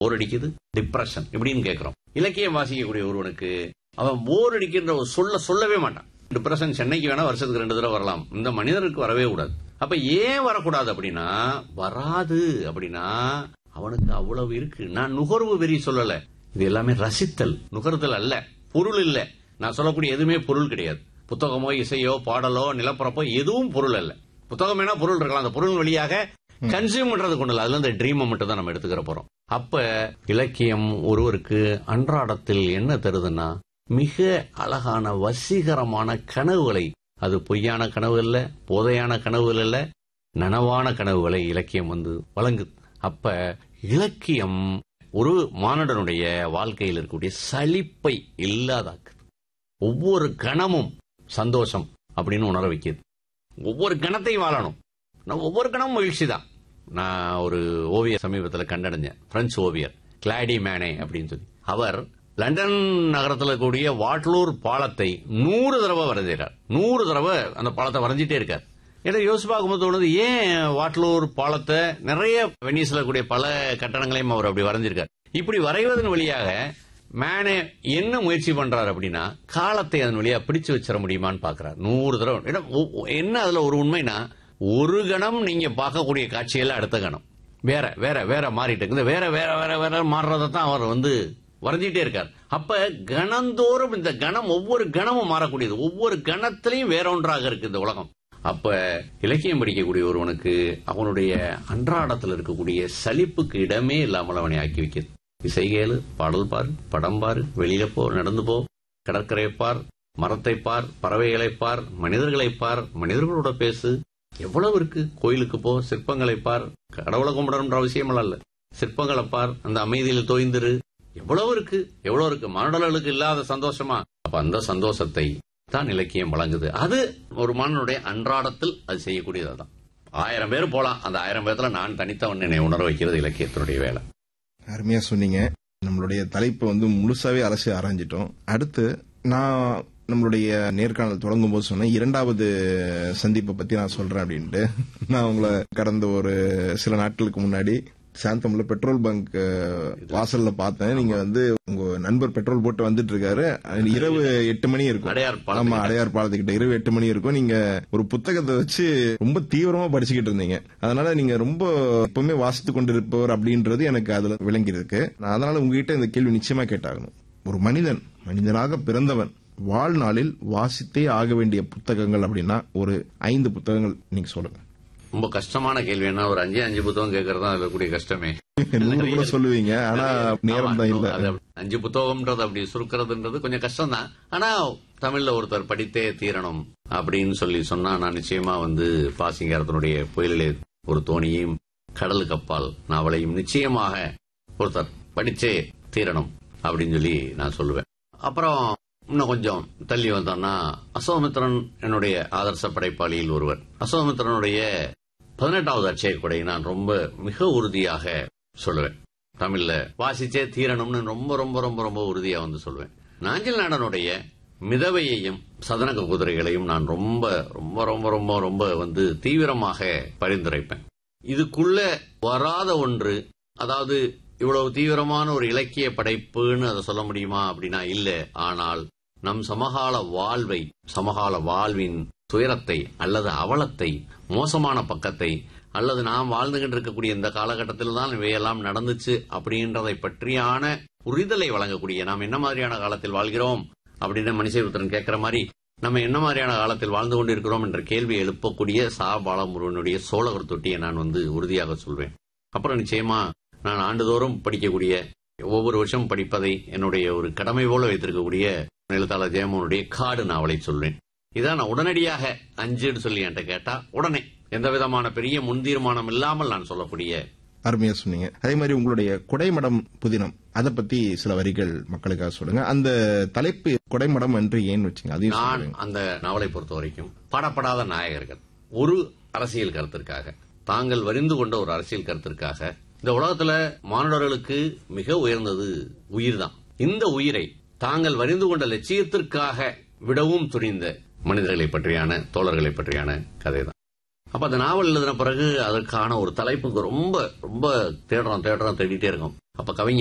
போர் அடிக்குது டிப்ரெஷன் இப்படின்னு கேட்கிறோம் இலக்கியம் வாசிக்கக்கூடிய ஒருவனுக்கு அவன் போர் அடிக்கின்ற ஒரு சொல்ல சொல்லவே மாட்டான் டிப்ரெஷன் சென்னைக்கு வேணா வருஷத்துக்கு ரெண்டு தடவை வரலாம் இந்த மனிதனுக்கு வரவே கூடாது அப்ப ஏன் வரக்கூடாது அப்படின்னா வராது அப்படின்னா அவனுக்கு அவ்வளவு இருக்கு நான் நுகர்வு வெறி சொல்லல இது எல்லாமே ரசித்தல் நுகர்தல் அல்ல பொருள் இல்ல நான் சொல்லக்கூடிய எதுவுமே பொருள் கிடையாது புத்தகமோ இசையோ பாடலோ நிலப்பரப்போ எதுவும் பொருள் அல்ல புத்தகம் வேணா பொருள் இருக்கலாம் அந்த பொருள் வழியாக கன்சியூம் பண்றது கொண்டு இல்ல அதுல இந்த ட்ரீமை மட்டும் தான் நம்ம எடுத்துக்கிற போறோம் அப்ப இலக்கியம் ஒருவருக்கு அன்றாடத்தில் என்ன தருதுன்னா மிக அழகான வசீகரமான கனவுகளை அது பொய்யான கனவு இல்ல போதையான கனவுகள் இல்ல நனவான கனவுகளை இலக்கியம் வந்து வழங்குது அப்ப இலக்கியம் ஒரு மானுடனுடைய வாழ்க்கையில் இருக்கக்கூடிய சலிப்பை இல்லாதாக்குது ஒவ்வொரு கணமும் சந்தோஷம் அப்படின்னு உணர வைக்குது ஒவ்வொரு கணத்தையும் வாழணும் நான் ஒவ்வொரு கணமும் மகிழ்ச்சி தான் நான் ஒரு ஓவியர் சமீபத்தில் கண்டடைஞ்சேன் பிரெஞ்சு ஓவியர் கிளாடி மேனே அப்படின்னு சொல்லி அவர் லண்டன் நகரத்தில் கூடிய வாட்லூர் பாலத்தை நூறு தடவை வரைஞ்சிறார் நூறு தடவை அந்த பாலத்தை வரைஞ்சிட்டே இருக்கார் எனக்கு யோசிச்சு பார்க்கும்போது தோணுது ஏன் வாட்லூர் பாலத்தை நிறைய வெனிஸ்ல கூடிய பல கட்டடங்களையும் அவர் அப்படி வரைஞ்சிருக்கார் இப்படி வரைவதன் வழியாக மேனே என்ன முயற்சி பண்றாரு அப்படின்னா காலத்தை அதன் வழியா பிடிச்சு வச்சிட முடியுமான்னு பாக்குறாரு நூறு தடவை ஏன்னா, ஒ- ஒ- என்ன அதுல ஒரு உண்மைனா ஒரு கணம் நீங்க பார்க்கக்கூடிய காட்சியெல்லாம் அடுத்த கணம் வேற வேற வேற மாறிட்டு இருக்குது வேற வேற வேற வேற மாறுறதை தான் அவர் வந்து வரைஞ்சிட்டே இருக்கார் அப்ப கணந்தோறும் இந்த கணம் ஒவ்வொரு கணமும் மாறக்கூடியது ஒவ்வொரு கணத்திலையும் வேற ஒன்றாக இருக்கு இந்த உலகம் அப்ப இலக்கியம் படிக்கக்கூடிய ஒருவனுக்கு அவனுடைய அன்றாடத்தில் இருக்கக்கூடிய சலிப்புக்கு இடமே இல்லாமல் அவனை ஆக்கி வைக்கிறது இசை கேளு பாடல் பாரு படம் பாரு வெளியில போ நடந்து போ கடற்கரை பார் மரத்தை பார் பறவைகளை பார் மனிதர்களை பார் மனிதர்களோட பேசு எவ்வளவு இருக்கு கோயிலுக்கு போ சிற்பங்களை பார் கடவுளை கும்பிடணும்ன்ற அவசியம் அல்ல சிற்பங்களை பார் அந்த அமைதியில் தோய்ந்திரு எவ்வளவு இருக்கு எவ்வளவு இருக்கு மானுடர்களுக்கு இல்லாத சந்தோஷமா அப்ப அந்த சந்தோஷத்தை தான் இலக்கியம் வழங்குது அது ஒரு மாணவனுடைய அன்றாடத்தில் அது செய்யக்கூடியது அதான் ஆயிரம் பேர் போலாம் அந்த ஆயிரம் பேர்த்துல நான் தனித்தவன் என்னை உணர வைக்கிறது இலக்கியத்தினுடைய வேலை அருமையா சொன்னீங்க நம்மளுடைய தலைப்பை வந்து முழுசாவே அரசு ஆராய்ஞ்சிட்டோம் அடுத்து நான் நம்மளுடைய நேர்காணல் தொடங்கும் போது சொன்னேன் இரண்டாவது சந்திப்பை பத்தி நான் சொல்றேன் அப்படின்ட்டு நான் உங்களை கடந்த ஒரு சில நாட்களுக்கு முன்னாடி சாந்தம்ல பெட்ரோல் பங்க் அஹ், வாசல்ல பார்த்தேன் நீங்க வந்து உங்க நண்பர் பெட்ரோல் போட்டு வந்துட்டு இருக்காரு இரவு எட்டு மணி இருக்கும் அடையார் ஆமா பாலத்துக்கிட்ட. அடையார் பாலத்துக்கிட்ட இரவு எட்டு மணி இருக்கும் நீங்க ஒரு புத்தகத்தை வச்சு ரொம்ப தீவிரமா படிச்சுக்கிட்டு இருந்தீங்க அதனால நீங்க ரொம்ப எப்பவுமே வாசித்து கொண்டிருப்பவர் அப்படின்றது எனக்கு அதுல விளங்கி இருக்கு நான் அதனால உங்ககிட்ட இந்த கேள்வி நிச்சயமா கேட்டாகணும் ஒரு மனிதன் மனிதனாக பிறந்தவன் வாழ்நாளில் வாசித்தே ஆக வேண்டிய புத்தகங்கள் அப்படின்னா ஒரு ஐந்து புத்தகங்கள் நீங்க சொல்லுங்க ரொம்ப கஷ்டமான கேள்வி என்ன ஒரு அஞ்சு அஞ்சு புத்தகம் கேட்கறது தான் அதுல கூடிய கஷ்டமே நூறு கூட சொல்லுவீங்க ஆனா நேரம் தான் இல்ல அது அப்படி- அஞ்சு புத்தகம்ன்றது அப்படி சுருக்கிறதுன்றது கொஞ்சம் கஷ்டம் தான் ஆனா தமிழ்ல ஒருத்தர் படித்தே தீரணும் அப்படின்னு சொல்லி சொன்னா நான் நிச்சயமா வந்து பாசிங்காரத்தினுடைய புயலிலே ஒரு தோணியையும் கடலுக்கு அப்பால் நாவலையும் நிச்சயமாக ஒருத்தர் படிச்சே தீரணும் அப்படின்னு சொல்லி நான் சொல்லுவேன் அப்புறம் இன்னும் கொஞ்சம் தள்ளி வந்தோம்னா அசோமித்திரன் என்னுடைய ஆதர்ச படைப்பாளியில் ஒருவர் அசோமித்திரனுடைய பதினெட்டாவது அட்சயக்குடை நான் ரொம்ப மிக உறுதியாக சொல்லுவேன் தமிழ்ல வாசிச்சே தீரணும்னு ரொம்ப ரொம்ப ரொம்ப ரொம்ப உறுதியா வந்து சொல்லுவேன் நாஞ்சில் நாடனுடைய மிதவையையும் சதனக குதிரைகளையும் நான் ரொம்ப ரொம்ப ரொம்ப ரொம்ப ரொம்ப வந்து தீவிரமாக பரிந்துரைப்பேன் இதுக்குள்ள வராத ஒன்று அதாவது இவ்வளவு தீவிரமான ஒரு இலக்கிய படைப்புன்னு அதை சொல்ல முடியுமா அப்படின்னா இல்ல ஆனால் நம் சமகால வாழ்வை சமகால வாழ்வின் துயரத்தை அல்லது அவலத்தை மோசமான பக்கத்தை அல்லது நாம் வாழ்ந்துகிட்டு இருக்கக்கூடிய இந்த காலகட்டத்தில் தான் இவையெல்லாம் நடந்துச்சு அப்படின்றதை பற்றியான புரிதலை வழங்கக்கூடிய நாம் என்ன மாதிரியான காலத்தில் வாழ்கிறோம் அப்படின்னு மனுஷபுத்திரன் கேட்கிற மாதிரி நம்ம என்ன மாதிரியான காலத்தில் வாழ்ந்து கொண்டிருக்கிறோம் என்ற கேள்வி எழுப்பக்கூடிய சா பாலமுருகனுடைய சோழகர் தொட்டியை நான் வந்து உறுதியாக சொல்வேன் அப்புறம் நிச்சயமா நான் ஆண்டுதோறும் படிக்கக்கூடிய ஒவ்வொரு வருஷம் படிப்பதை என்னுடைய ஒரு கடமை போல வைத்திருக்கக்கூடிய எழுத்தாளர் ஜெயமோனுடைய காடு நாவலை சொல்வேன் இதான் நான் உடனடியாக அஞ்சுன்னு சொல்லி என்கிட்ட கேட்டா உடனே எந்த விதமான பெரிய முன்தீர்மானம் இல்லாமல் நான் சொல்லக்கூடிய அருமையா சொன்னீங்க அதே மாதிரி உங்களுடைய கொடைமடம் புதினம் அதை பத்தி சில வரிகள் மக்களுக்காக சொல்லுங்க அந்த தலைப்பு கொடைமடம் என்று ஏன் வச்சீங்க அதையும் நான் சொல்லுங்க அந்த நாவலை பொறுத்த வரைக்கும் பாடப்படாத நாயகர்கள் ஒரு அரசியல் கருத்திற்காக தாங்கள் வரிந்து கொண்ட ஒரு அரசியல் கருத்திற்காக இந்த உலகத்துல மானுடர்களுக்கு மிக உயர்ந்தது உயிர்தான் இந்த உயிரை தாங்கள் வரிந்து கொண்ட லட்சியத்திற்காக விடவும் துணிந்த மனிதர்களை பற்றியான தோழர்களை பற்றியான கதை தான் அப்ப அந்த நாவல் எழுதின பிறகு அதற்கான ஒரு தலைப்புக்கு ரொம்ப ரொம்ப தேடுறோம் தேடுறோம் தேடிட்டே இருக்கோம் அப்ப கவிஞர்